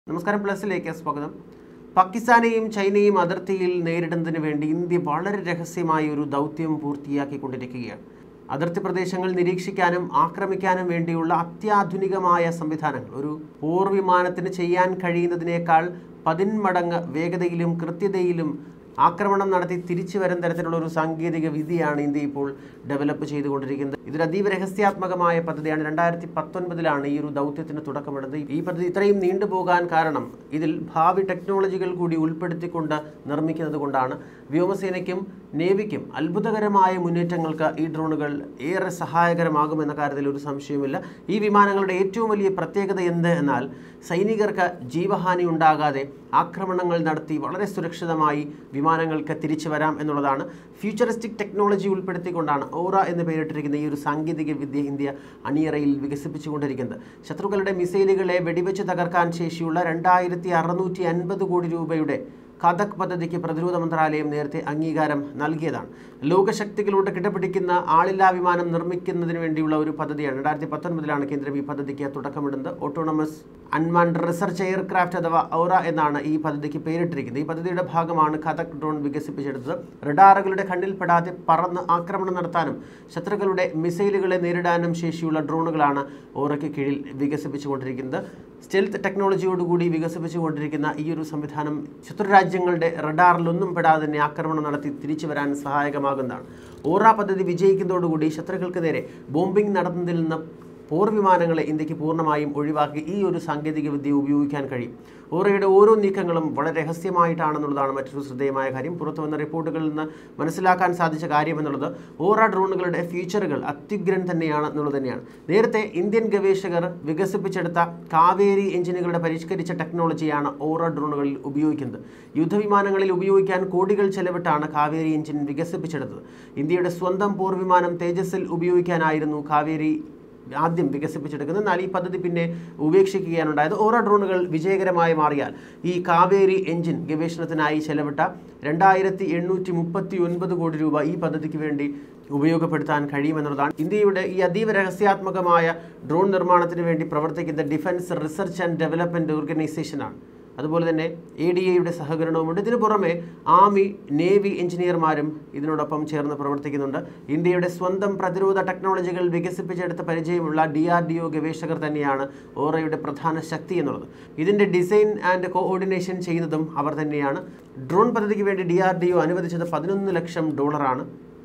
നമസ്കാരം പ്ലസിലേക്ക് സ്വാഗതം പാകിസ്ഥാനെയും ചൈനയും അതിർത്തിയിൽ നേരിടുന്നതിന് വേണ്ടി ഇന്ത്യ വളരെ രഹസ്യമായ ഒരു ദൗത്യം പൂർത്തിയാക്കിക്കൊണ്ടിരിക്കുകയാണ് അതിർത്തി പ്രദേശങ്ങൾ നിരീക്ഷിക്കാനും ആക്രമിക്കാനും വേണ്ടിയുള്ള അത്യാധുനികമായ സംവിധാനങ്ങൾ ഒരു പോർവിമാനത്തിന് ചെയ്യാൻ കഴിയുന്നതിനേക്കാൾ പതിന്മടങ്ങ് വേഗതയിലും കൃത്യതയിലും ആക്രമണം നടത്തി തിരിച്ചു വരും തരത്തിലുള്ള ഒരു സാങ്കേതിക വിദ്യയാണ് ഇന്ത്യ ഇപ്പോൾ ഡെവലപ്പ് ചെയ്തുകൊണ്ടിരിക്കുന്നത് ഇതൊരു അതീവ രഹസ്യാത്മകമായ പദ്ധതിയാണ് രണ്ടായിരത്തി പത്തൊൻപതിലാണ് ഈ ഒരു ദൗത്യത്തിന് തുടക്കമിടുന്നത് ഈ പദ്ധതി ഇത്രയും നീണ്ടുപോകാൻ കാരണം ഇതിൽ ഭാവി ടെക്നോളജികൾ കൂടി ഉൾപ്പെടുത്തിക്കൊണ്ട് നിർമ്മിക്കുന്നത് കൊണ്ടാണ് വ്യോമസേനയ്ക്കും നേവിക്കും അത്ഭുതകരമായ മുന്നേറ്റങ്ങൾക്ക് ഈ ഡ്രോണുകൾ ഏറെ സഹായകരമാകുമെന്ന കാര്യത്തിൽ ഒരു സംശയവുമില്ല ഈ വിമാനങ്ങളുടെ ഏറ്റവും വലിയ പ്രത്യേകത എന്ത് എന്നാൽ സൈനികർക്ക് ജീവഹാനി ഉണ്ടാകാതെ ആക്രമണങ്ങൾ നടത്തി വളരെ സുരക്ഷിതമായി വിമാനങ്ങൾക്ക് തിരിച്ചു വരാം എന്നുള്ളതാണ് ഫ്യൂച്ചറിസ്റ്റിക് ടെക്നോളജി ഉൾപ്പെടുത്തിക്കൊണ്ടാണ് ഓറ എന്ന് പേരിട്ടിരിക്കുന്ന ഈ ഒരു സാങ്കേതിക വിദ്യ ഇന്ത്യ അണിയറയിൽ വികസിപ്പിച്ചുകൊണ്ടിരിക്കുന്നത് ശത്രുക്കളുടെ മിസൈലുകളെ വെടിവെച്ച് തകർക്കാൻ ശേഷിയുള്ള രണ്ടായിരത്തി അറുന്നൂറ്റി അൻപത് കോടി രൂപയുടെ കഥക് പദ്ധതിക്ക് പ്രതിരോധ മന്ത്രാലയം നേരത്തെ അംഗീകാരം നൽകിയതാണ് ലോകശക്തികളോട് കിടപിടിക്കുന്ന ആളില്ലാ വിമാനം നിർമ്മിക്കുന്നതിന് വേണ്ടിയുള്ള ഒരു പദ്ധതിയാണ് രണ്ടായിരത്തി പത്തൊൻപതിലാണ് കേന്ദ്രം ഈ പദ്ധതിക്ക് തുടക്കമിടുന്നത് ഓട്ടോണമസ് അൺമാൻഡ് റിസർച്ച് എയർക്രാഫ്റ്റ് അഥവാ ഔറ എന്നാണ് ഈ പദ്ധതിക്ക് പേരിട്ടിരിക്കുന്നത് ഈ പദ്ധതിയുടെ ഭാഗമാണ് കഥക് ഡ്രോൺ വികസിപ്പിച്ചെടുത്തത് റഡാറുകളുടെ കണ്ണിൽപ്പെടാതെ പറന്ന് ആക്രമണം നടത്താനും ശത്രുക്കളുടെ മിസൈലുകളെ നേരിടാനും ശേഷിയുള്ള ഡ്രോണുകളാണ് ഓറയ്ക്ക് കീഴിൽ വികസിപ്പിച്ചുകൊണ്ടിരിക്കുന്നത് സ്റ്റെൽത്ത് ടെക്നോളജിയോടുകൂടി വികസിപ്പിച്ചുകൊണ്ടിരിക്കുന്ന ഈ ഒരു സംവിധാനം ശത്രുരാജ്യങ്ങളുടെ റഡാറിലൊന്നും പെടാതെ തന്നെ ആക്രമണം നടത്തി തിരിച്ചു വരാൻ സഹായകമാകുന്നതാണ് ഓറ പദ്ധതി വിജയിക്കുന്നതോടുകൂടി ശത്രുക്കൾക്ക് നേരെ ബോംബിംഗ് നടത്തുന്നതിൽ നിന്ന് പോർവിമാനങ്ങളെ ഇന്ത്യക്ക് പൂർണ്ണമായും ഒഴിവാക്കി ഈ ഒരു സാങ്കേതിക വിദ്യ ഉപയോഗിക്കാൻ കഴിയും ഓറയുടെ ഓരോ നീക്കങ്ങളും വളരെ രഹസ്യമായിട്ടാണെന്നുള്ളതാണ് മറ്റൊരു ശ്രദ്ധേയമായ കാര്യം പുറത്തു വന്ന റിപ്പോർട്ടുകളിൽ നിന്ന് മനസ്സിലാക്കാൻ സാധിച്ച കാര്യം എന്നുള്ളത് ഓറ ഡ്രോണുകളുടെ ഫീച്ചറുകൾ അത്യുഗ്രൻ തന്നെയാണ് എന്നുള്ളത് തന്നെയാണ് നേരത്തെ ഇന്ത്യൻ ഗവേഷകർ വികസിപ്പിച്ചെടുത്ത കാവേരി എഞ്ചിനുകളുടെ പരിഷ്കരിച്ച ടെക്നോളജിയാണ് ഓറ ഡ്രോണുകളിൽ ഉപയോഗിക്കുന്നത് യുദ്ധവിമാനങ്ങളിൽ ഉപയോഗിക്കാൻ കോടികൾ ചെലവിട്ടാണ് കാവേരി എഞ്ചിൻ വികസിപ്പിച്ചെടുത്തത് ഇന്ത്യയുടെ സ്വന്തം പോർവിമാനം തേജസ്സിൽ ഉപയോഗിക്കാനായിരുന്നു കാവേരി ആദ്യം വികസിപ്പിച്ചെടുക്കുന്നത് എന്നാൽ ഈ പദ്ധതി പിന്നെ ഉപേക്ഷിക്കുകയാണ് ഉണ്ടായത് ഓരോ ഡ്രോണുകൾ വിജയകരമായി മാറിയാൽ ഈ കാവേരി എഞ്ചിൻ ഗവേഷണത്തിനായി ചെലവിട്ട രണ്ടായിരത്തി എണ്ണൂറ്റി മുപ്പത്തി ഒൻപത് കോടി രൂപ ഈ പദ്ധതിക്ക് വേണ്ടി ഉപയോഗപ്പെടുത്താൻ കഴിയുമെന്നുള്ളതാണ് ഇന്ത്യയുടെ ഈ അതീവ രഹസ്യാത്മകമായ ഡ്രോൺ നിർമ്മാണത്തിന് വേണ്ടി പ്രവർത്തിക്കുന്ന ഡിഫൻസ് റിസർച്ച് ആൻഡ് ഡെവലപ്മെൻറ്റ് ഓർഗനൈസേഷനാണ് അതുപോലെ തന്നെ എ ഡി എയുടെ സഹകരണവുമുണ്ട് ഇതിനു പുറമെ ആർമി നേവി എഞ്ചിനീയർമാരും ഇതിനോടൊപ്പം ചേർന്ന് പ്രവർത്തിക്കുന്നുണ്ട് ഇന്ത്യയുടെ സ്വന്തം പ്രതിരോധ ടെക്നോളജികൾ വികസിപ്പിച്ചെടുത്ത പരിചയമുള്ള ഡി ആർ ഡി ഒ ഗവേഷകർ തന്നെയാണ് ഓറയുടെ പ്രധാന ശക്തി എന്നുള്ളത് ഇതിൻ്റെ ഡിസൈൻ ആൻഡ് കോഓർഡിനേഷൻ ചെയ്യുന്നതും അവർ തന്നെയാണ് ഡ്രോൺ പദ്ധതിക്ക് വേണ്ടി ഡി ആർ ഡി ഒ അനുവദിച്ചത് പതിനൊന്ന് ലക്ഷം ഡോളറാണ്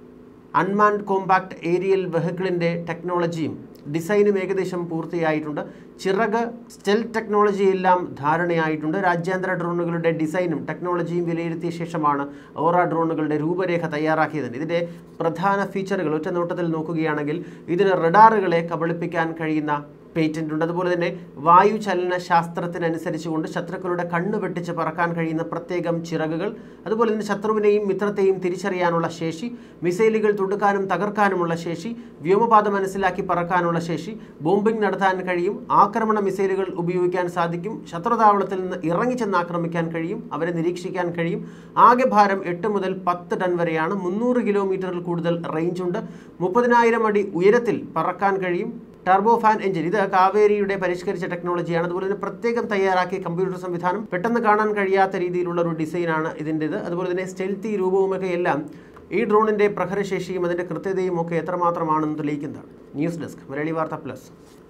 അൺമാൻഡ് കോമ്പാക്ട് ഏരിയൽ വെഹിക്കിളിൻ്റെ ടെക്നോളജിയും ഡിസൈനും ഏകദേശം പൂർത്തിയായിട്ടുണ്ട് ചിറക് സ്റ്റെൽ ടെക്നോളജി എല്ലാം ധാരണയായിട്ടുണ്ട് രാജ്യാന്തര ഡ്രോണുകളുടെ ഡിസൈനും ടെക്നോളജിയും വിലയിരുത്തിയ ശേഷമാണ് ഓറ ഡ്രോണുകളുടെ രൂപരേഖ തയ്യാറാക്കിയത് ഇതിൻ്റെ പ്രധാന ഫീച്ചറുകൾ ഒറ്റ നോട്ടത്തിൽ നോക്കുകയാണെങ്കിൽ ഇതിന് റഡാറുകളെ കബളിപ്പിക്കാൻ കഴിയുന്ന പേറ്റന്റ് ഉണ്ട് അതുപോലെ തന്നെ വായുചലന ശാസ്ത്രത്തിനനുസരിച്ചുകൊണ്ട് ശത്രുക്കളുടെ കണ്ണ് വെട്ടിച്ച് പറക്കാൻ കഴിയുന്ന പ്രത്യേകം ചിറകുകൾ അതുപോലെ തന്നെ ശത്രുവിനെയും മിത്രത്തെയും തിരിച്ചറിയാനുള്ള ശേഷി മിസൈലുകൾ തുടുക്കാനും തകർക്കാനുമുള്ള ശേഷി വ്യോമപാത മനസ്സിലാക്കി പറക്കാനുള്ള ശേഷി ബോംബിംഗ് നടത്താൻ കഴിയും ആക്രമണ മിസൈലുകൾ ഉപയോഗിക്കാൻ സാധിക്കും ശത്രുതാവളത്തിൽ നിന്ന് ഇറങ്ങിച്ചെന്ന് ആക്രമിക്കാൻ കഴിയും അവരെ നിരീക്ഷിക്കാൻ കഴിയും ആകെ ഭാരം എട്ട് മുതൽ പത്ത് ടൺ വരെയാണ് മുന്നൂറ് കിലോമീറ്ററിൽ കൂടുതൽ റേഞ്ച് ഉണ്ട് മുപ്പതിനായിരം അടി ഉയരത്തിൽ പറക്കാൻ കഴിയും ടർബോ ഫാൻ എഞ്ചിൻ ഇത് കാവേരിയുടെ പരിഷ്കരിച്ച ടെക്നോളജിയാണ് അതുപോലെ തന്നെ പ്രത്യേകം തയ്യാറാക്കിയ കമ്പ്യൂട്ടർ സംവിധാനം പെട്ടെന്ന് കാണാൻ കഴിയാത്ത രീതിയിലുള്ള ഒരു ഡിസൈനാണ് ഇതിൻ്റെത് അതുപോലെ തന്നെ സ്റ്റെൽത്തി രൂപവുമൊക്കെ എല്ലാം ഈ ഡ്രോണിൻ്റെ പ്രഹരശേഷിയും അതിൻ്റെ കൃത്യതയും ഒക്കെ എത്രമാത്രമാണെന്ന് തെളിയിക്കുന്നതാണ് ന്യൂസ് ഡെസ്ക് മലയാളി വാർത്ത പ്ലസ്